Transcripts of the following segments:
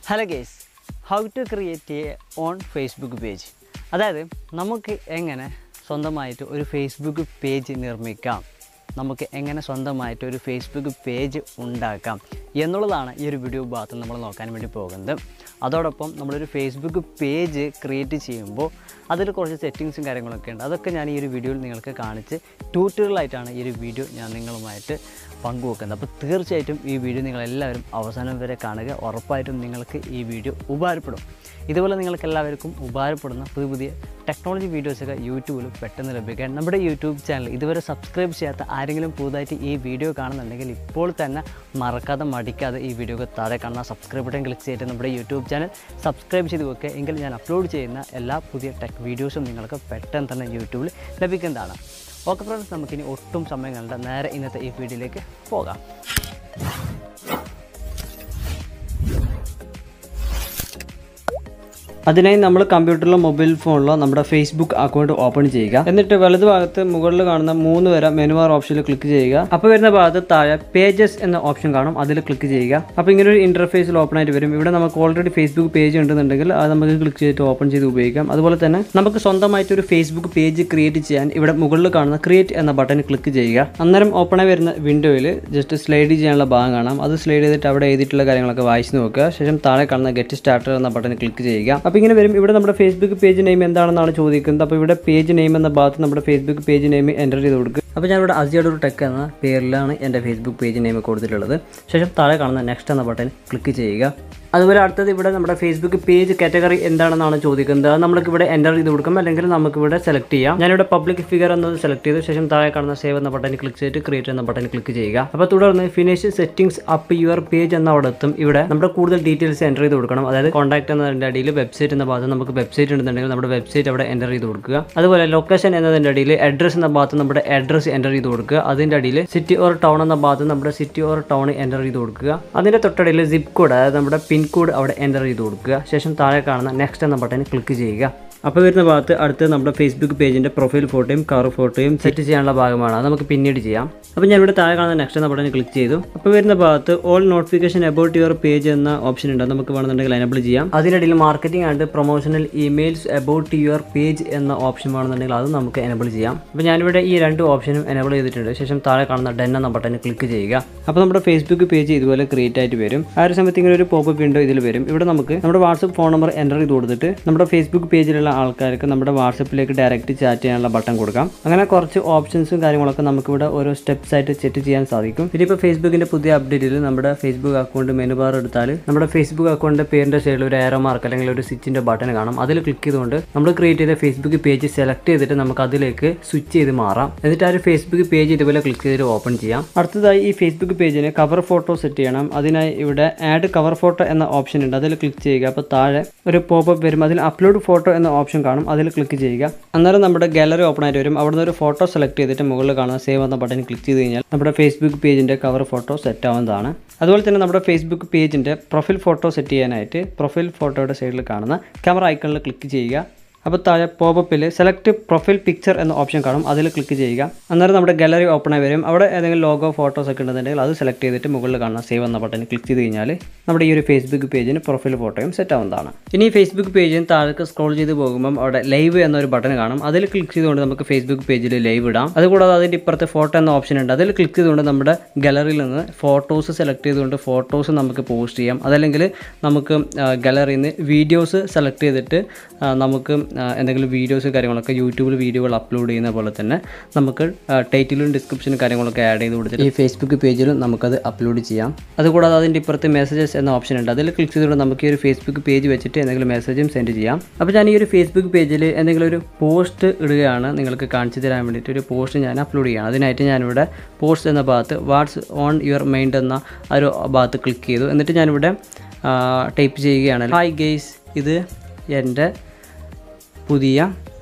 hello guys how to create a own Facebook page അതായത് നമുക്ക് എങ്ങനെ സ്വന്തമായിട്ട് ഒരു ഫേസ്ബുക്ക് പേജ് നിർമ്മിക്കാം നമുക്ക് എങ്ങനെ സ്വന്തമായിട്ട് ഒരു ഫേസ്ബുക്ക് പേജ് ഉണ്ടാക്കാം എന്നുള്ളതാണ് ഈ ഒരു വീഡിയോ ഭാഗത്ത് നമ്മൾ നോക്കാൻ വേണ്ടി പോകുന്നത് അതോടൊപ്പം നമ്മളൊരു ഫേസ്ബുക്ക് പേജ് ക്രിയേറ്റ് ചെയ്യുമ്പോൾ അതിൽ കുറച്ച് സെറ്റിങ്സും കാര്യങ്ങളൊക്കെ ഉണ്ട് അതൊക്കെ ഞാൻ ഈ ഒരു വീഡിയോയിൽ നിങ്ങൾക്ക് കാണിച്ച് ട്യൂട്ടോറിയലായിട്ടാണ് ഈ ഒരു വീഡിയോ ഞാൻ നിങ്ങളുമായിട്ട് പങ്കുവെക്കുന്നത് അപ്പോൾ തീർച്ചയായിട്ടും ഈ വീഡിയോ നിങ്ങളെല്ലാവരും അവസാനം വരെ കാണുക ഉറപ്പായിട്ടും നിങ്ങൾക്ക് ഈ വീഡിയോ ഉപകാരപ്പെടും ഇതുപോലെ നിങ്ങൾക്ക് എല്ലാവർക്കും ഉപകാരപ്പെടുന്ന പുതിയ പുതിയ ടെക്നോളജി വീഡിയോസൊക്കെ യൂട്യൂബിൽ പെട്ടെന്ന് ലഭിക്കാൻ നമ്മുടെ യൂട്യൂബ് ചാനൽ ഇതുവരെ സബ്സ്ക്രൈബ് ചെയ്യാത്ത ആരെങ്കിലും പുതുതായിട്ട് ഈ വീഡിയോ കാണുന്നുണ്ടെങ്കിൽ ഇപ്പോൾ തന്നെ മറക്കാതെ മടിക്കാതെ ഈ വീഡിയോക്ക് താഴെ കാണുന്ന സബ്സ്ക്രൈബ് ബട്ടൺ ക്ലിക്ക് ചെയ്തിട്ട് നമ്മുടെ യൂട്യൂബ് ചാനൽ സബ്സ്ക്രൈബ് ചെയ്ത് വെക്കുക എങ്കിൽ ഞാൻ അപ്ലോഡ് ചെയ്യുന്ന എല്ലാ പുതിയ ടെക് വീഡിയോസും നിങ്ങൾക്ക് പെട്ടെന്ന് തന്നെ യൂട്യൂബിൽ ലഭിക്കുന്നതാണ് ഓക്കെ ഫ്രണ്ട്സ് നമുക്കിനി ഒട്ടും സമയം കണ്ട നേരെ ഇന്നത്തെ ഈ വീഡിയോയിലേക്ക് പോകാം അതിനായി നമ്മൾ കമ്പ്യൂട്ടറിലോ മൊബൈൽ ഫോണിലോ നമ്മുടെ ഫേസ്ബുക്ക് അക്കൗണ്ട് ഓപ്പൺ ചെയ്യുക എന്നിട്ട് വലതു ഭാഗത്ത് മുകളിൽ കാണുന്ന മൂന്ന് വര മെനു ബാർ ഓപ്ഷനിൽ ക്ലിക്ക് ചെയ്യുക അപ്പോൾ വരുന്ന ഭാഗത്ത് താഴെ പേജസ് എന്ന ഓപ്ഷൻ കാണും അതിൽ ക്ലിക്ക് ചെയ്യുക അപ്പോൾ ഇങ്ങനെ ഒരു ഇന്റർഫേസിൽ ഓപ്പൺ ആയിട്ട് വരും ഇവിടെ നമുക്ക് ഓൾറെഡി ഫേസ്ബുക്ക് പേജ് ഉണ്ടെന്നുണ്ടെങ്കിൽ അത് നമുക്ക് ക്ലിക്ക് ചെയ്തിട്ട് ഓപ്പൺ ചെയ്ത് ഉപയോഗിക്കാം അതുപോലെ തന്നെ നമുക്ക് സ്വന്തമായിട്ട് ഒരു ഫേസ്ബുക്ക് പേജ് ക്രിയേറ്റ് ചെയ്യാൻ ഇവിടെ മുകളിൽ കാണുന്ന ക്രിയേറ്റ് എന്ന ബട്ടൺ ക്ലിക്ക് ചെയ്യുക അന്നേരം ഓപ്പൺ ആയി വരുന്ന വിൻഡോയിൽ ജസ്റ്റ് സ്ലൈഡ് ചെയ്യാനുള്ള ഭാഗം കാണാം അത് സ്ലൈഡ് ചെയ്തിട്ട് അവിടെ എഴുതിയിട്ടുള്ള കാര്യങ്ങളൊക്കെ വായിച്ച് നോക്കുക ശേഷം താഴെ കാണുന്ന ഗെറ്റ് സ്റ്റാർട്ടർ എന്ന ബട്ടൺ ക്ലിക്ക് ചെയ്യുക അപ്പോൾ ഇങ്ങനെ വരും ഇവിടെ നമ്മുടെ ഫേസ്ബുക്ക് പേജ് നെയിം എന്താണെന്നാണ് ചോദിക്കുന്നത് അപ്പോൾ ഇവിടെ പേജ് നെയിം എന്ന ഭാഗത്ത് നമ്മുടെ ഫേസ്ബുക്ക് പേജ് നെയിം എൻ്റർ ചെയ്ത് കൊടുക്കുക അപ്പോൾ ഞാനിവിടെ അസിയുടെ ഒരു ടെക് എന്ന പേരിലാണ് എൻ്റെ ഫേസ്ബുക്ക് പേജ് നെയിം കൊടുത്തിട്ടുള്ളത് ശേഷം താഴെ കാണുന്ന നെക്സ്റ്റ് എന്ന ബട്ടൺ ക്ലിക്ക് ചെയ്യുക അതുപോലെ അടുത്തത് ഇവിടെ നമ്മുടെ ഫേസ്ബുക്ക് പേജ് കാറ്റഗറി എന്താണെന്നാണ് ചോദിക്കുന്നത് അത് നമ്മൾക്ക് ഇവിടെ എൻ്റർ ചെയ്ത് കൊടുക്കാം അല്ലെങ്കിൽ നമുക്ക് ഇവിടെ സെലക്ട് ചെയ്യാം ഞാനിവിടെ പബ്ലിക് ഫിഗർ എന്നത് സെലക്ട് ചെയ്തു ശേഷം താഴെ കാണുന്ന സേവ് എന്ന ബട്ടൺ ക്ലിക്ക് ചെയ്തിട്ട് ക്രിയേറ്റ് എന്ന ബട്ടൺ ക്ലിക്ക് ചെയ്യുക അപ്പോൾ തുടർന്ന് finish settings up your page എന്ന അവിടെ എത്തും ഇവിടെ നമ്മുടെ കൂടുതൽ ഡീറ്റെയിൽസ് എൻ്റർ ചെയ്ത് കൊടുക്കണം അതായത് കോൺടാക്ട് എന്നതിൻ്റെ അടിയിൽ വെബ്സൈറ്റ് എന്ന ഭാഗത്ത് നമുക്ക് വെബ്സൈറ്റ് ഉണ്ടെന്നുണ്ടെങ്കിൽ നമ്മുടെ വെബ്സൈറ്റ് അവിടെ എൻ്റർ ചെയ്ത് കൊടുക്കുക അതുപോലെ ലൊക്കേഷൻ എന്നതിൻ്റെ അടിയിൽ അഡ്രസ് എന്ന ഭാഗത്ത് നമ്മുടെ അഡ്രസ് എൻ്റർ ചെയ്ത് കൊടുക്കുക അതിൻ്റെ അടിയിൽ സിറ്റി ഓർ ടൗൺ എന്ന ഭാഗത്ത് നമ്മുടെ സിറ്റി ഓർ ടൗൺ എൻ്റർ ചെയ്ത് കൊടുക്കുക അതിൻ്റെ തൊട്ടടിയിൽ സിപ്പ് കോഡ് അതായത് നമ്മുടെ പിൻ കോഡ് അവിടെ എൻ്റർ ചെയ്ത് കൊടുക്കുക ശേഷം താഴെ കാണുന്ന നെക്സ്റ്റ് എന്ന ബട്ടൺ ക്ലിക്ക് ചെയ്യുക അപ്പോൾ വരുന്ന ഭാഗത്ത് അടുത്ത് നമ്മുടെ ഫേസ്ബുക്ക് പേജിൻ്റെ പ്രൊഫൈൽ ഫോട്ടോയും കവർ ഫോട്ടോയും സെറ്റ് ചെയ്യാനുള്ള ഭാഗമാണ് അത് നമുക്ക് പിന്നീട് ചെയ്യാം അപ്പോൾ ഞാൻ ഇവിടെ താഴെ കാണുന്ന നെക്സ്റ്റ് എന്ന ബട്ടൺ ക്ലിക്ക് ചെയ്തു അപ്പോൾ വരുന്ന ഭാഗത്ത് all notification about your page എന്ന ഓപ്ഷൻ ഉണ്ട് അത് നമുക്ക് വേണമെന്നുണ്ടെങ്കിൽ എനബിൾ ചെയ്യാം അതിനിടയിൽ marketing and promotional emails about your page എന്ന ഓപ്ഷൻ വേണമെന്നുണ്ടെങ്കിൽ അത് നമുക്ക് എനബിൾ ചെയ്യാം അപ്പോൾ ഞാനിവിടെ ഈ രണ്ട് ഓപ്ഷനും എനബിൾ ചെയ്തിട്ടുണ്ട് ശേഷം താഴെ കാണുന്ന ഡെൻ എന്ന ബട്ടൺ ക്ലിക്ക് ചെയ്യുക അപ്പോൾ നമ്മുടെ ഫേസ്ബുക്ക് പേജ് ഇതുപോലെ ക്രിയേറ്റ് ആയിട്ട് വരും ആ ഒരു സമയത്ത് ഇങ്ങനെ ഒരു പോപ്പ് വിൻഡോ ഇതിൽ വരും ഇവിടെ നമുക്ക് നമ്മുടെ വാട്സപ്പ് ഫോൺ നമ്പർ എൻ്റർ ചെയ്ത് കൊടുത്തിട്ട് നമ്മുടെ ഫേസ്ബുക്ക് പേജിലുള്ള ആൾക്കാർക്ക് നമ്മുടെ വാട്സപ്പിലേക്ക് ഡയറക്റ്റ് ചാറ്റ് ചെയ്യാനുള്ള ബട്ടൺ കൊടുക്കാം അങ്ങനെ കുറച്ച് ഓപ്ഷൻസും കാര്യങ്ങളൊക്കെ നമുക്കിവിടെ ഓരോ സ്റ്റെപ്സ് ആയിട്ട് സെറ്റ് ചെയ്യാൻ സാധിക്കും ഇതിപ്പോൾ ഫേസ്ബുക്കിൻ്റെ പുതിയ അപ്ഡേറ്റിൽ നമ്മുടെ ഫേസ്ബുക്ക് അക്കൗണ്ട് മെനു ബാർ എടുത്താൽ നമ്മുടെ ഫേസ്ബുക്ക് അക്കൗണ്ടിൻ്റെ പേരിൻ്റെ സൈഡിൽ ഒരു ഏറോ മാർക്ക് അല്ലെങ്കിൽ ഒരു സ്വിച്ചിൻ്റെ ബട്ടൺ കാണാം അതിൽ ക്ലിക്ക് ചെയ്തുകൊണ്ട് നമ്മൾ ക്രിയേറ്റ് ചെയ്ത ഫേസ്ബുക്ക് പേജ് സെലക്ട് ചെയ്തിട്ട് നമുക്ക് അതിലേക്ക് സ്വിച്ച് ചെയ്ത് മാറാം എന്നിട്ട് ആ ഒരു ഫേസ്ബുക്ക് പേജ് ഇതുപോലെ ക്ലിക്ക് ചെയ്തിട്ട് ഓപ്പൺ ചെയ്യാം അടുത്തതായി ഈ ഫേസ്ബുക്ക് പേജിന് കവർ ഫോട്ടോ സെറ്റ് ചെയ്യണം അതിനായി ഇവിടെ ആഡ് കവർ ഫോട്ടോ എന്ന ഓപ്ഷൻ ഉണ്ട് അതിൽ ക്ലിക്ക് ചെയ്യുക അപ്പോൾ താഴെ ഒരു പോപ്പ് വരും അതിൽ അപ്ലോഡ് ഫോട്ടോ എന്ന ഓപ്ഷൻ കാണും അതിൽ ക്ലിക്ക് ചെയ്യുക അന്നേരം നമ്മുടെ ഗാലറി ഓപ്പൺ ആയിട്ട് വരും അവിടുന്ന് ഒരു ഫോട്ടോ സെലക്ട് ചെയ്തിട്ട് മുകളിൽ കാണുന്ന സേവ് എന്ന ബട്ടൺ ക്ലിക്ക് ചെയ്ത് കഴിഞ്ഞാൽ നമ്മുടെ ഫേസ്ബുക്ക് പേജിൻ്റെ കവർ ഫോട്ടോ സെറ്റ് ആവുന്നതാണ് അതുപോലെ തന്നെ നമ്മുടെ ഫേസ്ബുക്ക് പേജിൻ്റെ പ്രൊഫൈൽ ഫോട്ടോ സെറ്റ് ചെയ്യാനായിട്ട് പ്രൊഫൈൽ ഫോട്ടോയുടെ സൈഡിൽ കാണുന്ന ക്യാമറ ഐക്കണിൽ ക്ലിക്ക് ചെയ്യുക അപ്പോൾ താഴെ പോപ്പപ്പിൽ സെലക്ട് പ്രൊഫൈൽ പിക്ചർ എന്ന ഓപ്ഷൻ കാണും അതിൽ ക്ലിക്ക് ചെയ്യുക അന്നേരം നമ്മുടെ ഗാലറി ഓപ്പൺ ആയി വരും അവിടെ ഏതെങ്കിലും ലോഗോ ഫോട്ടോസ് ഒക്കെ ഉണ്ടെന്നുണ്ടെങ്കിൽ അത് സെലക്ട് ചെയ്തിട്ട് മുകളിൽ കാണുന്ന സേവ് എന്ന ബട്ടൺ ക്ലിക്ക് ചെയ്ത് കഴിഞ്ഞാൽ നമ്മുടെ ഈ ഒരു ഫേസ്ബുക്ക് പേജിന് പ്രൊഫൈൽ ഫോട്ടോയും സെറ്റ് ആവുന്നതാണ് ഇനി ഫേസ്ബുക്ക് പേജിന് താഴേക്ക് സ്ക്രോൾ ചെയ്ത് പോകുമ്പം അവിടെ ലൈവ് എന്നൊരു ബട്ടൺ കാണും അതിൽ ക്ലിക്ക് ചെയ്തുകൊണ്ട് നമുക്ക് ഫേസ്ബുക്ക് പേജിൽ ലൈവ് ഇടാം അതുകൂടാതെ അതിൻ്റെ ഇപ്പുറത്തെ ഫോട്ടോ എന്ന ഓപ്ഷൻ ഉണ്ട് അതിൽ ക്ലിക്ക് ചെയ്തുകൊണ്ട് നമ്മുടെ ഗാലറിയിൽ നിന്ന് ഫോട്ടോസ് സെലക്ട് ചെയ്തുകൊണ്ട് ഫോട്ടോസ് നമുക്ക് പോസ്റ്റ് ചെയ്യാം അതല്ലെങ്കിൽ നമുക്ക് ഗാലറിയിൽ നിന്ന് വീഡിയോസ് സെലക്ട് ചെയ്തിട്ട് നമുക്ക് എന്തെങ്കിലും വീഡിയോസ് കാര്യങ്ങളൊക്കെ യൂട്യൂബിൽ വീഡിയോകൾ അപ്ലോഡ് ചെയ്യുന്ന പോലെ തന്നെ നമുക്ക് ടൈറ്റിലും ഡിസ്ക്രിപ്ഷനും കാര്യങ്ങളൊക്കെ ആഡ് ചെയ്ത് കൊടുത്തിട്ട് ഈ ഫേസ്ബുക്ക് പേജിലും നമുക്കത് അപ്ലോഡ് ചെയ്യാം അതുകൂടാതെ അതിൻ്റെ ഇപ്പുറത്ത് മെസ്സേജസ് എന്ന ഓപ്ഷൻ ഉണ്ട് അതിൽ ക്ലിക്ക് ചെയ്തുകൊണ്ട് നമുക്ക് ഈ ഒരു ഫേസ്ബുക്ക് പേജ് വെച്ചിട്ട് എന്തെങ്കിലും മെസ്സേജും സെൻഡ് ചെയ്യാം അപ്പോൾ ഞാൻ ഈ ഒരു ഫേസ്ബുക്ക് പേജിൽ എന്തെങ്കിലും ഒരു പോസ്റ്റ് ഇടുകയാണ് നിങ്ങൾക്ക് കാണിച്ചു തരാൻ വേണ്ടിയിട്ട് ഒരു പോസ്റ്റ് ഞാൻ അപ്ലോഡ് ചെയ്യുകയാണ് അതിനായിട്ട് ഞാനിവിടെ പോസ്റ്റ് എന്ന ഭാഗത്ത് വാട്സ് ഓൺ യുവർ മൈൻഡ് എന്ന ആ ഒരു ഭാഗത്ത് ക്ലിക്ക് ചെയ്തു എന്നിട്ട് ഞാനിവിടെ ടൈപ്പ് ചെയ്യുകയാണ് ഹായ് ഗെയ്സ് ഇത് എൻ്റെ പുതിയ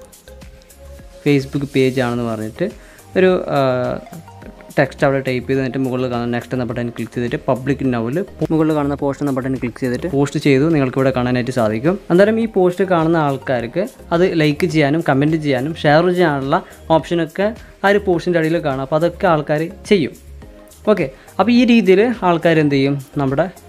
ഫേസ്ബുക്ക് പേജ് ആണെന്ന് പറഞ്ഞിട്ട് ഒരു ടെക്സ്റ്റ് അവിടെ ടൈപ്പ് ചെയ്ത് എന്നിട്ട് മുകളിൽ കാണുന്ന നെക്സ്റ്റ് എന്ന ബട്ടൺ ക്ലിക്ക് ചെയ്തിട്ട് പബ്ലിക് നൗവിൽ മുകളിൽ കാണുന്ന പോസ്റ്റ് എന്ന ബട്ടൺ ക്ലിക്ക് ചെയ്തിട്ട് പോസ്റ്റ് ചെയ്തു നിങ്ങൾക്ക് ഇവിടെ കാണാനായിട്ട് സാധിക്കും അന്നേരം ഈ പോസ്റ്റ് കാണുന്ന ആൾക്കാർക്ക് അത് ലൈക്ക് ചെയ്യാനും കമൻറ്റ് ചെയ്യാനും ഷെയർ ചെയ്യാനുള്ള ഓപ്ഷനൊക്കെ ആ ഒരു പോസ്റ്റിൻ്റെ അടിയിൽ കാണാം അപ്പോൾ അതൊക്കെ ആൾക്കാർ ചെയ്യും ഓക്കെ അപ്പോൾ ഈ രീതിയിൽ ആൾക്കാർ എന്ത് ചെയ്യും നമ്മുടെ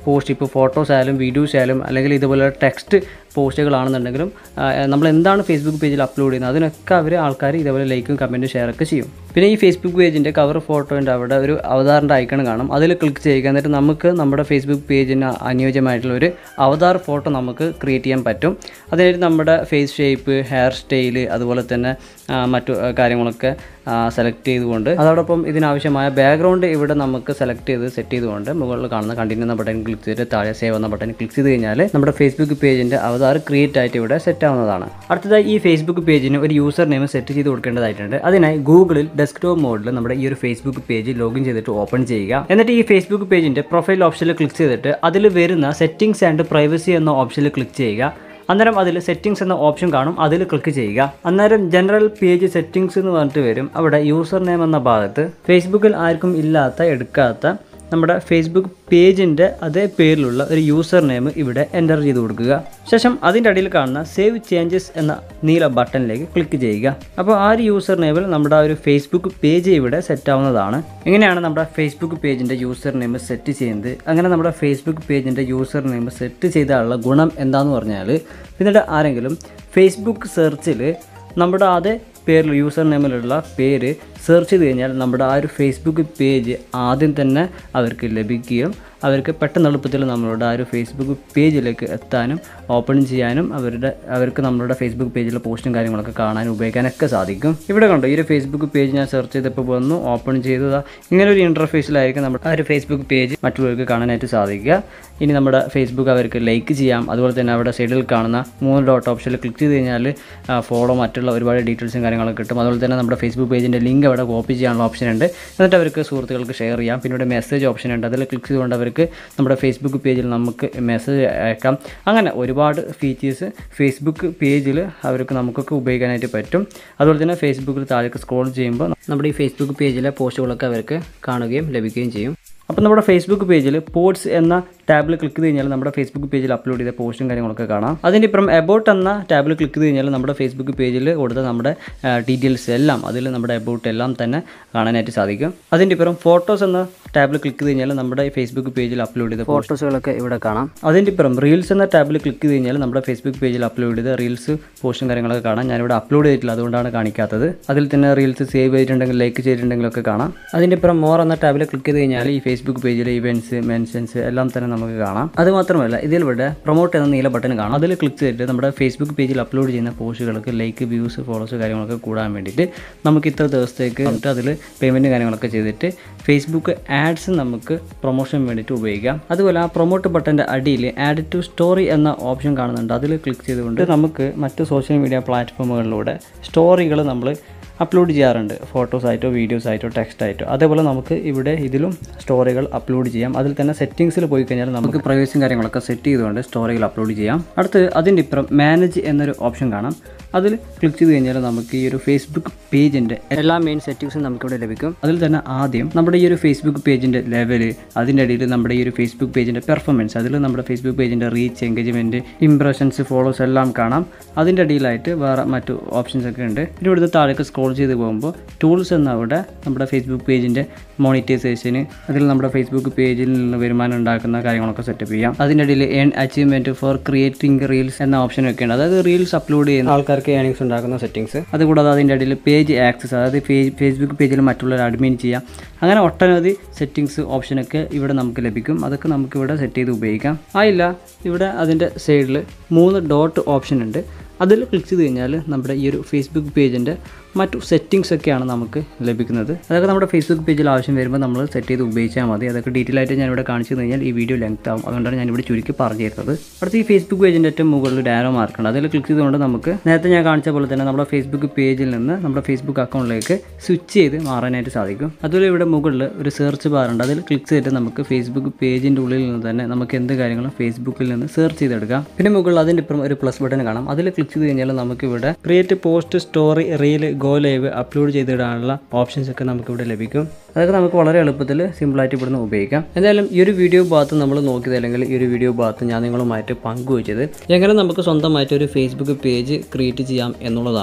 പോസ്റ്റ് ഇപ്പോൾ ഫോട്ടോസ് ആയാലും വീഡിയോസ് ആയാലും അല്ലെങ്കിൽ ഇതുപോലെ ടെക്സ്റ്റ് പോസ്റ്റുകളാണെന്നുണ്ടെങ്കിലും ആ, നമ്മൾ എന്താണ് ഫേസ്ബുക്ക് പേജിൽ അപ്ലോഡ് ചെയ്യുന്നത് അതിനൊക്കെ അവർ ആൾക്കാർ ഇതേപോലെ ലൈക്കും കമൻറ്റും ഷെയർ ഒക്കെ ചെയ്യും പിന്നെ ഈ ഫേസ്ബുക്ക് പേജിൻ്റെ കവർ ഫോട്ടോൻ്റെ അവിടെ ഒരു അവതാറിൻ്റെ ഐക്കൺ കാണും അതിൽ ക്ലിക്ക് ചെയ്യുക എന്നിട്ട് നമുക്ക് നമ്മുടെ ഫേസ്ബുക്ക് പേജിന് അനുയോജ്യമായിട്ടുള്ള ഒരു അവതാർ ഫോട്ടോ നമുക്ക് ക്രിയേറ്റ് ചെയ്യാൻ പറ്റും അതിനായിട്ട് നമ്മുടെ ഫേസ് ഷേപ്പ് ഹെയർ സ്റ്റൈല് അതുപോലെ തന്നെ ആ, മറ്റു ആ, കാര്യങ്ങളൊക്കെ സെലക്ട് ചെയ്തുകൊണ്ട് അതോടൊപ്പം ഇതിനാവശ്യമായ ബാക്ക്ഗ്രൗണ്ട് ഇവിടെ നമുക്ക് സെലക്ട് ചെയ്ത് സെറ്റ് ചെയ്തുകൊണ്ട് മുകളിൽ കാണുന്ന കണ്ടിന്യൂ എന്ന ബട്ടൺ ക്ലിക്ക് ചെയ്തിട്ട് താഴെ സേവ് എന്ന ബട്ടൺ ക്ലിക്ക് ചെയ്ത് കഴിഞ്ഞാൽ നമ്മുടെ ഫേസ്ബുക്ക് പേജിൻ്റെ അവതാർ ക്രിയേറ്റ് ആയിട്ട് ഇവിടെ സെറ്റ് ആവുന്നതാണ് അടുത്തതായി ഈ ഫേസ്ബുക്ക് പേജിന് ഒരു യൂസർ നെയിം സെറ്റ് ചെയ്ത് കൊടുക്കേണ്ടതായിട്ടുണ്ട് അതിനായി ഗൂഗിളിൽ ഡെസ്ക്ടോപ്പ് മോഡിൽ നമ്മുടെ ഈ ഒരു ഫേസ്ബുക്ക് പേജ് ലോഗിൻ ചെയ്തിട്ട് ഓപ്പൺ ചെയ്യുക എന്നിട്ട് ഈ ഫേസ്ബുക്ക് പേജിൻ്റെ പ്രൊഫൈൽ ഓപ്ഷനിൽ ക്ലിക്ക് ചെയ്തിട്ട് അതിൽ വരുന്ന സെറ്റിംഗ്സ് ആൻഡ് പ്രൈവസി എന്ന ഓപ്ഷനിൽ ക്ലിക്ക് ചെയ്യുക അന്നേരം അതിൽ സെറ്റിംഗ്സ് എന്ന ഓപ്ഷൻ കാണും അതിൽ ക്ലിക്ക് ചെയ്യുക അന്നേരം ജനറൽ പേജ് സെറ്റിംഗ്സ് എന്ന് പറഞ്ഞിട്ട് വരും അവിടെ യൂസർ നെയിം എന്ന ഭാഗത്ത് ഫേസ്ബുക്കിൽ ആർക്കും ഇല്ലാത്ത എടുക്കാത്ത നമ്മുടെ ഫേസ്ബുക്ക് പേജിൻ്റെ അതേ പേരിലുള്ള ഒരു യൂസർ നെയിം ഇവിടെ എൻ്റർ ചെയ്ത് കൊടുക്കുക ശേഷം അതിൻ്റെ അടിയിൽ കാണുന്ന സേവ് ചേഞ്ചസ് എന്ന നീല ബട്ടണിലേക്ക് ക്ലിക്ക് ചെയ്യുക അപ്പോൾ ആ ഒരു യൂസർ നെയിമിൽ നമ്മുടെ ആ ഒരു ഫേസ്ബുക്ക് പേജ് ഇവിടെ സെറ്റ് ആവുന്നതാണ് ഇങ്ങനെയാണ് നമ്മുടെ ഫേസ്ബുക്ക് പേജിൻ്റെ യൂസർ നെയിം സെറ്റ് ചെയ്യുന്നത് അങ്ങനെ നമ്മുടെ ഫേസ്ബുക്ക് പേജിൻ്റെ യൂസർ നെയിം സെറ്റ് ചെയ്താലുള്ള ഗുണം എന്താണെന്ന് പറഞ്ഞാൽ പിന്നീട് ആരെങ്കിലും ഫേസ്ബുക്ക് സെർച്ചിൽ നമ്മുടെ അതേ പേരിൽ യൂസർ നെയിമിലുള്ള പേര് സെർച്ച് ചെയ്ത് കഴിഞ്ഞാൽ നമ്മുടെ ആ ഒരു ഫേസ്ബുക്ക് പേജ് ആദ്യം തന്നെ അവർക്ക് ലഭിക്കുകയും അവർക്ക് പെട്ടെന്ന് എളുപ്പത്തിൽ നമ്മളുടെ ആ ഒരു ഫേസ്ബുക്ക് പേജിലേക്ക് എത്താനും ഓപ്പൺ ചെയ്യാനും അവരുടെ അവർക്ക് നമ്മളുടെ ഫേസ്ബുക്ക് പേജിലെ പോസ്റ്റും കാര്യങ്ങളൊക്കെ കാണാനും ഉപയോഗിക്കാനൊക്കെ സാധിക്കും ഇവിടെ കണ്ടോ ഈ ഒരു ഫേസ്ബുക്ക് പേജ് ഞാൻ സെർച്ച് ചെയ്തപ്പോൾ വന്നു ഓപ്പൺ ചെയ്തതാ ഇങ്ങനെ ഒരു ഇൻ്റർഫേസിലായിരിക്കും നമ്മുടെ ആ ഒരു ഫേസ്ബുക്ക് പേജ് മറ്റുള്ളവർക്ക് കാണാനായിട്ട് സാധിക്കുക ഇനി നമ്മുടെ ഫേസ്ബുക്ക് അവർക്ക് ലൈക്ക് ചെയ്യാം അതുപോലെ തന്നെ അവിടെ സൈഡിൽ കാണുന്ന മൂന്ന് ഡോട്ട് ഓപ്ഷനിൽ ക്ലിക്ക് ചെയ്ത് കഴിഞ്ഞാൽ ഫോളോ മറ്റുള്ള ഒരുപാട് ഡീറ്റെയിൽസും കാര്യങ്ങളൊക്കെ കിട്ടും അതുപോലെ തന്നെ നമ്മുടെ ഫേസ്ബുക്ക് പേജിൻ്റെ ലിങ്ക് അവിടെ കോപ്പി ചെയ്യാനുള്ള ഓപ്ഷൻ ഉണ്ട് എന്നിട്ട് അവർക്ക് സുഹൃത്തുക്കൾക്ക് ഷെയർ ചെയ്യാം പിന്നെ ഇവിടെ മെസ്സേജ് ഓപ്ഷൻ ഉണ്ട് അതിൽ ക്ലിക്ക് ചെയ്തുകൊണ്ട് അവർക്ക് നമ്മുടെ ഫേസ്ബുക്ക് പേജിൽ നമുക്ക് മെസ്സേജ് അയക്കാം അങ്ങനെ ഒരുപാട് ഫീച്ചേഴ്സ് ഫേസ്ബുക്ക് പേജിൽ അവർക്ക് നമുക്കൊക്കെ ഉപയോഗിക്കാനായിട്ട് പറ്റും അതുപോലെ തന്നെ ഫേസ്ബുക്കിൽ താഴേക്ക് സ്ക്രോൾ ചെയ്യുമ്പോൾ നമ്മുടെ ഈ ഫേസ്ബുക്ക് പേജിലെ പോസ്റ്റുകളൊക്കെ അവർക്ക് കാണുകയും ലഭിക്കുകയും ചെയ്യും അപ്പോൾ നമ്മുടെ ഫേസ്ബുക്ക് പേജിൽ പോഡ്സ് എന്ന ടാബിൽ ക്ലിക്ക് ചെയ്ത് കഴിഞ്ഞാൽ നമ്മുടെ ഫേസ്ബുക്ക് പേജിൽ അപ്ലോഡ് ചെയ്ത പോസ്റ്റും കാര്യങ്ങളൊക്കെ കാണാം അതിൻ്റെ ഇപ്പുറം എബൌട്ട് എന്ന ടാബിൽ ക്ലിക്ക് ചെയ്ത് കഴിഞ്ഞാൽ നമ്മുടെ ഫേസ്ബുക്ക് പേജിൽ കൊടുത്ത നമ്മുടെ ഡീറ്റെയിൽസ് എല്ലാം അതിൽ നമ്മുടെ എബൌട്ട് എല്ലാം തന്നെ കാണാനായിട്ട് സാധിക്കും അതിൻ്റെ ഇപ്പുറം ഫോട്ടോസ് എന്ന ടാബിൽ ക്ലിക്ക് ചെയ്ത് കഴിഞ്ഞാൽ നമ്മുടെ ഫേസ്ബുക്ക് പേജിൽ അപ്ലോഡ് ചെയ്ത ഫോട്ടോസുകളൊക്കെ ഇവിടെ കാണാം അതിൻ്റെ ഇപ്പുറം റീൽസ് എന്ന ടാബിൽ ക്ലിക്ക് ചെയ്ത് കഴിഞ്ഞാൽ നമ്മുടെ ഫേസ്ബുക്ക് പേജിൽ അപ്ലോഡ് ചെയ്ത റീൽസ് പോസ്റ്റും കാര്യങ്ങളൊക്കെ കാണാം ഞാനിവിടെ അപ്ലോഡ് ചെയ്തിട്ടില്ല അതുകൊണ്ടാണ് കാണിക്കാത്തത് അതിൽ തന്നെ റീൽസ് സേവ് ചെയ്തിട്ടുണ്ടെങ്കിൽ ലൈക്ക് ചെയ്തിട്ടുണ്ടെങ്കിലൊക്കെ കാണാം അതിൻ്റെ ഇപ്പുറം മോർ എന്ന ടാബിൽ ക്ലിക്ക് ചെയ്ത് കഴിഞ്ഞാൽ ഈ ഫേസ്ബുക്ക് പേജിലെ ഇവൻറ്റ്സ് മെൻഷൻസ് എല്ലാം തന്നെ നമുക്ക് കാണാം അത് മാത്രമല്ല ഇതിലിവിടെ പ്രൊമോട്ട് എന്ന നീല ബട്ടൺ കാണാം അതിൽ ക്ലിക്ക് ചെയ്തിട്ട് നമ്മുടെ ഫേസ്ബുക്ക് പേജിൽ അപ്ലോഡ് ചെയ്യുന്ന പോസ്റ്റുകൾക്ക് ലൈക്ക് വ്യൂസ് ഫോളോസ് കാര്യങ്ങളൊക്കെ കൂടാൻ വേണ്ടിയിട്ട് നമുക്ക് ഇത്ര ദിവസത്തേക്ക് എന്നിട്ട് അതിൽ പേയ്മെൻറ്റ് കാര്യങ്ങളൊക്കെ ചെയ്തിട്ട് ഫേസ്ബുക്ക് ആഡ്സ് നമുക്ക് പ്രൊമോഷൻ വേണ്ടിയിട്ട് ഉപയോഗിക്കാം അതുപോലെ ആ പ്രൊമോട്ട് ബട്ടൻ്റെ അടിയിൽ ആഡ് ടു സ്റ്റോറി എന്ന ഓപ്ഷൻ കാണുന്നുണ്ട് അതിൽ ക്ലിക്ക് ചെയ്തുകൊണ്ട് നമുക്ക് മറ്റ് സോഷ്യൽ മീഡിയ പ്ലാറ്റ്ഫോമുകളിലൂടെ സ്റ്റോറികൾ നമ്മൾ അപ്ലോഡ് ചെയ്യാറുണ്ട് ഫോട്ടോസ് ആയിട്ടോ വീഡിയോസ് ആയിട്ടോ ടെക്സ്റ്റ് ആയിട്ടോ അതേപോലെ നമുക്ക് ഇവിടെ ഇതിലും സ്റ്റോറികൾ അപ്ലോഡ് ചെയ്യാം അതിൽ തന്നെ സെറ്റിങ്സിൽ പോയി കഴിഞ്ഞാൽ നമുക്ക് പ്രൈവസിയും കാര്യങ്ങളൊക്കെ സെറ്റ് ചെയ്തുകൊണ്ട് സ്റ്റോറികൾ അപ്ലോഡ് ചെയ്യാം അടുത്ത് അതിൻ്റെ ഇപ്പുറം മാനേജ് എന്നൊരു ഓപ്ഷൻ കാണാം അതിൽ ക്ലിക്ക് ചെയ്ത് കഴിഞ്ഞാൽ നമുക്ക് ഈ ഒരു ഫേസ്ബുക്ക് പേജിൻ്റെ എല്ലാ മെയിൻ സെറ്റിങ്സും നമുക്കിവിടെ ലഭിക്കും അതിൽ തന്നെ ആദ്യം നമ്മുടെ ഈ ഒരു ഫേസ്ബുക്ക് പേജിൻ്റെ ലെവല് അതിൻ്റെ ഇടയിൽ നമ്മുടെ ഈ ഒരു ഫേസ്ബുക്ക് പേജിൻ്റെ പെർഫോമൻസ് അതിൽ നമ്മുടെ ഫേസ്ബുക്ക് പേജിൻ്റെ റീച്ച് എൻഗേജ്മെൻറ്റ് ഇംപ്രഷൻസ് ഫോളോസ് എല്ലാം കാണാം അതിൻ്റെ ഇടയിലായിട്ട് വേറെ മറ്റു ഓപ്ഷൻസ് ഒക്കെ ഉണ്ട് പിന്നെ ഇവിടുത്തെ താഴേക്ക് സ്ക്രോൾ ചെയ്ത് പോകുമ്പോൾ ടൂൾസ് എന്ന അവിടെ നമ്മുടെ ഫേസ്ബുക്ക് പേജിൻ്റെ മോണിറ്റൈസേഷന് അതിൽ നമ്മുടെ ഫേസ്ബുക്ക് പേജിൽ നിന്ന് വരുമാനം ഉണ്ടാക്കുന്ന കാര്യങ്ങളൊക്കെ സെറ്റപ്പ് ചെയ്യാം അതിൻ്റെ ഇടയിൽ earn achievement for creating reels എന്ന ഓപ്ഷൻ ഒക്കെ ഉണ്ട് അതായത് റീൽസ് അപ്ലോഡ് ചെയ്യുന്ന ആൾക്കാർക്ക് ഏണിങ്സ് ഉണ്ടാക്കുന്ന സെറ്റിങ്സ് അതുകൂടാതെ അതിൻ്റെ ഇടയിൽ പേജ് ആക്സസ് അതായത് ഫേസ്ബുക്ക് പേജിൽ മറ്റുള്ളവർ അഡ്മിൻ ചെയ്യാം അങ്ങനെ ഒട്ടനവധി സെറ്റിങ്സ് ഓപ്ഷനൊക്കെ ഇവിടെ നമുക്ക് ലഭിക്കും അതൊക്കെ നമുക്ക് ഇവിടെ സെറ്റ് ചെയ്ത് ഉപയോഗിക്കാം ആയില്ല ഇവിടെ അതിൻ്റെ സൈഡിൽ മൂന്ന് ഡോട്ട് ഓപ്ഷൻ ഉണ്ട് അതിൽ ക്ലിക്ക് ചെയ്ത് കഴിഞ്ഞാൽ നമ്മുടെ ഈ ഒരു ഫേസ്ബുക്ക് പേജിൻ്റെ മറ്റു സെറ്റിങ്സ് ഒക്കെയാണ് നമുക്ക് ലഭിക്കുന്നത് അതൊക്കെ നമ്മുടെ ഫേസ്ബുക്ക് പേജിൽ ആവശ്യം വരുമ്പോൾ നമ്മൾ സെറ്റ് ചെയ്ത് ഉപയോഗിച്ചാൽ മതി അതൊക്കെ ഡീറ്റെയിൽ ആയിട്ട് ഞാൻ ഇവിടെ കാണിച്ചു കഴിഞ്ഞാൽ ഈ വീഡിയോ ലെങ്ത് ആവും അതുകൊണ്ടാണ് ഞാൻ ഇവിടെ ചുരുക്കി പറഞ്ഞു തരുന്നത് അടുത്ത ഈ ഫേസ്ബുക്ക് പേജിൻ്റെ ഏറ്റവും മുകളിൽ ഒരു ആരോ മാർക്കുണ്ട് അതിൽ ക്ലിക്ക് ചെയ്തുകൊണ്ട് നമുക്ക് നേരത്തെ ഞാൻ കാണിച്ച പോലെ തന്നെ നമ്മുടെ ഫേസ്ബുക്ക് പേജിൽ നിന്ന് നമ്മുടെ ഫേസ്ബുക്ക് അക്കൗണ്ടിലേക്ക് സ്വിച്ച് ചെയ്ത് മാറാനായിട്ട് സാധിക്കും അതുപോലെ ഇവിടെ മുകളിൽ ഒരു സെർച്ച് ബാർ ഉണ്ട് അതിൽ ക്ലിക്ക് ചെയ്തിട്ട് നമുക്ക് ഫേസ്ബുക്ക് പേജിൻ്റെ ഉള്ളിൽ നിന്ന് തന്നെ നമുക്ക് എന്ത് കാര്യങ്ങളും ഫേസ്ബുക്കിൽ നിന്ന് സെർച്ച് ചെയ്തെടുക്കാം പിന്നെ മുകളിൽ അതിൻ്റെ ഇപ്പുറം ഒരു പ്ലസ് ബട്ടൺ കാണാം അതിൽ ക്ലിക്ക് ചെയ്ത് കഴിഞ്ഞാൽ നമുക്ക് ഇവിടെ create post story reel go live upload ചെയ്തിടാനുള്ള ഓപ്ഷൻസ് ഒക്കെ നമുക്ക് ഇവിടെ ലഭിക്കും അതൊക്കെ നമുക്ക് വളരെ എളുപ്പത്തിൽ സിമ്പിളായിട്ട് ഇവിടുന്ന് ഉപയോഗിക്കാം എന്തായാലും ഈ ഒരു വീഡിയോ ഭാഗത്ത് നമ്മൾ നോക്കിയത് അല്ലെങ്കിൽ ഈ ഒരു വീഡിയോ ഭാഗത്ത് ഞാൻ നിങ്ങളുമായിട്ട് പങ്കുവച്ചത് എങ്ങനെ നമുക്ക് സ്വന്തമായിട്ട് ഒരു ഫേസ്ബുക്ക് പേജ് ക്രിയേറ്റ് ചെയ്യാം എന്നുള്ളതാണ്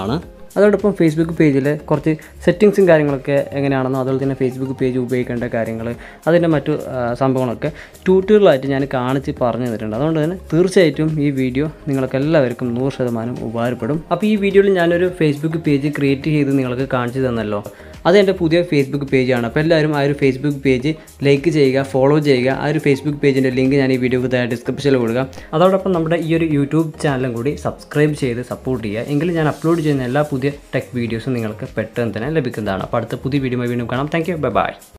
അതോടൊപ്പം ഫേസ്ബുക്ക് പേജിൽ കുറച്ച് സെറ്റിങ്സും കാര്യങ്ങളൊക്കെ എങ്ങനെയാണെന്നോ അതുപോലെ തന്നെ ഫേസ്ബുക്ക് പേജ് ഉപയോഗിക്കേണ്ട കാര്യങ്ങൾ അതിൻ്റെ മറ്റു ആ, സംഭവങ്ങളൊക്കെ ട്യൂട്ടോറിയലായിട്ട് ഞാൻ കാണിച്ച് പറഞ്ഞു തന്നിട്ടുണ്ട് അതുകൊണ്ട് തന്നെ തീർച്ചയായിട്ടും ഈ വീഡിയോ നിങ്ങൾക്ക് എല്ലാവർക്കും നൂറ് ശതമാനം ഉപകാരപ്പെടും അപ്പോൾ ഈ വീഡിയോയിൽ ഞാനൊരു ഫേസ്ബുക്ക് പേജ് ക്രിയേറ്റ് ചെയ്ത് നിങ്ങൾക്ക് കാണിച്ചു തന്നല്ലോ അത് എൻ്റെ പുതിയ ഫേസ്ബുക്ക് പേജാണ് അപ്പോൾ എല്ലാവരും ആ ഒരു ഫേസ്ബുക്ക് പേജ് ലൈക്ക് ചെയ്യുക ഫോളോ ചെയ്യുക ആ ഒരു ഫേസ്ബുക്ക് പേജിൻ്റെ ലിങ്ക് ഞാൻ ഈ വീഡിയോക്ക് താഴെ ഡിസ്ക്രിപ്ഷനിൽ കൊടുക്കുക അതോടൊപ്പം നമ്മുടെ ഈ ഒരു യൂട്യൂബ് ചാനലും കൂടി സബ്സ്ക്രൈബ് ചെയ്ത് സപ്പോർട്ട് ചെയ്യുക എങ്കിൽ ഞാൻ അപ്ലോഡ് ചെയ്യുന്ന എല്ലാ പുതിയ ടെക് വീഡിയോസും നിങ്ങൾക്ക് പെട്ടെന്ന് തന്നെ ലഭിക്കുന്നതാണ് അപ്പോൾ അടുത്ത പുതിയ വീഡിയോ വീണ്ടും കാണാം താങ്ക് യു ബൈ ബൈ